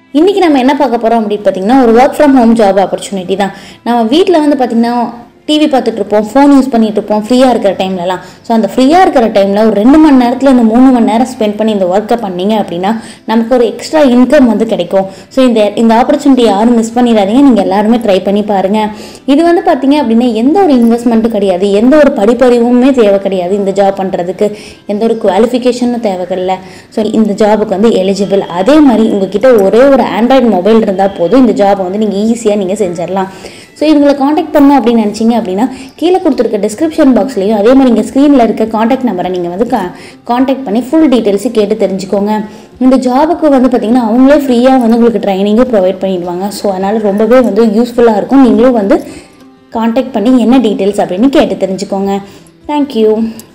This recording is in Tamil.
இன்றைக்கி நம்ம என்ன பார்க்க போகிறோம் அப்படின்னு பார்த்தீங்கன்னா ஒரு work from home job opportunity தான் நம்ம வீட்டில் வந்து பார்த்திங்கன்னா டிவி பார்த்துட்டு இருப்போம் ஃபோன் யூஸ் பண்ணிட்டு இருப்போம் ஃப்ரீயாக இருக்கிற டைம்லலாம் ஸோ அந்த ஃப்ரீயாக இருக்கிற டைமில் ஒரு ரெண்டு மணி நேரத்தில் இந்த மூணு மணி நேரம் ஸ்பெண்ட் பண்ணி இந்த ஒர்க்கை பண்ணீங்க அப்படின்னா நமக்கு ஒரு எக்ஸ்ட்ரா இன்கம் வந்து கிடைக்கும் ஸோ இந்த இந்த ஆப்பர்ச்சுனிட்டி யாரும் மிஸ் பண்ணிடாதீங்க நீங்கள் எல்லாருமே ட்ரை பண்ணி பாருங்கள் இது வந்து பார்த்தீங்க அப்படின்னா எந்த ஒரு இன்வெஸ்ட்மெண்ட்டும் கிடையாது எந்த ஒரு படிப்பறிவுமே தேவை கிடையாது இந்த ஜாப் பண்ணுறதுக்கு எந்த ஒரு குவாலிஃபிகேஷனும் தேவையில்ல ஸோ இந்த ஜாபுக்கு வந்து எலிஜிபிள் அதே மாதிரி உங்ககிட்ட ஒரே ஒரு ஆண்ட்ராய்டு மொபைல் இருந்தால் போதும் இந்த ஜாபை வந்து நீங்கள் ஈஸியாக நீங்கள் செஞ்சிடலாம் ஸோ இவங்களை காண்டாக்ட் பண்ணணும் அப்படின்னு நினச்சிங்க அப்படின்னா கீழே கொடுத்துருக்க டிஸ்கிரிப்ஷன் பாக்ஸ்லையும் அதே மாதிரி நீங்கள் ஸ்க்ரீனில் இருக்க காண்டாக்ட் நம்பரை நீங்கள் வந்து காண்டாக்ட் பண்ணி ஃபுல் டீட்டெயில்ஸு கேட்டு தெரிஞ்சுக்கோங்க இந்த ஜாபுக்கு வந்து பார்த்திங்கன்னா அவங்களே ஃப்ரீயாக வந்து உங்களுக்கு ட்ரைனிங்கும் ப்ரொவைட் பண்ணிடுவாங்க ஸோ அதனால் ரொம்பவே வந்து யூஸ்ஃபுல்லாக இருக்கும் நீங்களும் வந்து காண்டாக்ட் பண்ணி என்ன டீட்டெயில்ஸ் அப்படின்னு கேட்டு தெரிஞ்சுக்கோங்க தேங்க்யூ